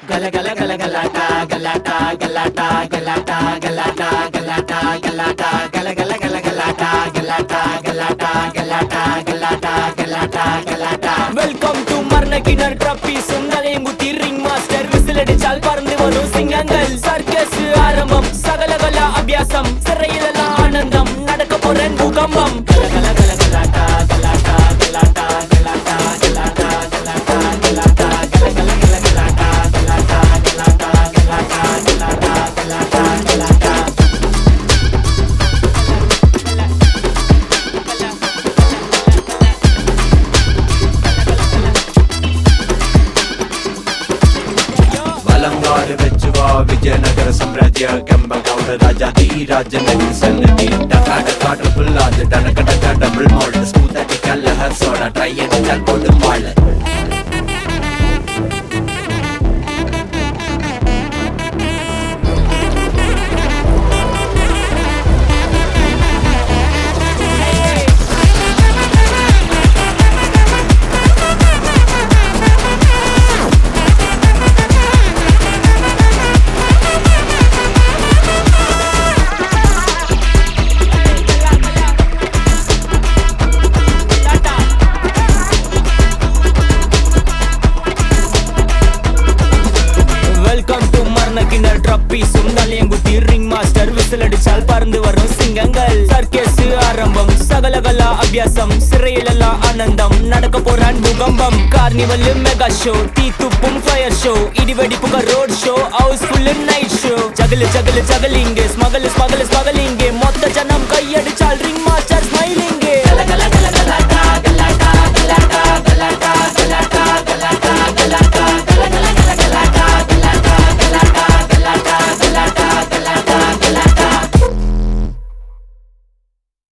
Gala gala gala galata galata galata galata galata galata galata gala gala gala galata galata galata galata galata galata galata welcome to மர்ணகினர் ட்ரப்பி சுங்கலையும் குத்தி ring master whistle அடிச்சால் பறந்து வரும் சிங்கங்கள் circus ஆரம்பம் சகலகல அபியாசம் சிறையிலெல்லாம் ஆனந்தம் நடக்க போறேன் பூகம்பம் கல கல கல கலாட்டா கலாட்டா கலாட்டா கலாட்டா கலாட்டா கலாட்டா கலாட்டா கல கல கல கலாட்டா கலாட்டா கலாட்டா கலாட்டா கலாட்டா கலாட்டா கலாட்டா ಬಲಂಗಾಡು ಬೆಚ್ಚುವ ವಿಜಯನಗರ ಸಾಮ್ರಾಜ್ಯ ಕೆಂಬಗೌಡ ರಾಜ ಧೀ ರಾಜ ನಗರ ಸನ್ನದಿ ಡಕಾಟ ಕಾಟ ಫುಲ್ಲಾದ ಡನಕ ಡಕ ಡಬಲ್ ಮೋಲ್ಡ್ ಸ್ಮೂತ್ ಅಟಿ ಕಲ್ಲ ಹರ್ಸೋಡ ಟ್ರೈ ಅಡಿಚಾಲ್ ಕೊಡು ಮಾಳ வெல்கம் டு மர்ணகினர் ட்ரப்பி சுந்தலியங்குத்தி ரிங் மாஸ்டர் விசில் அடிச்சால் பறந்து வரும் சிங்கங்கள் சர்க்கஸ் ஆரம்பம் சகலகலா அபியாசம் சிறையிலெல்லாம் ஆனந்தம் நடக்க போறான் பூகம்பம் கார்னிவல் மெகா ஷோ தீ துப்பும் ஃபயர் ஷோ இடிவெடி புக road show house full night show ஜகலு ஜகலு ஜகலிங்க ஸ்மகல் ஸ்மகல் ஸ்மகலிங்க மொத்த ஜனம் கையடிச்சால் ரிங் மாஸ்டர் ஸ்மைலிங்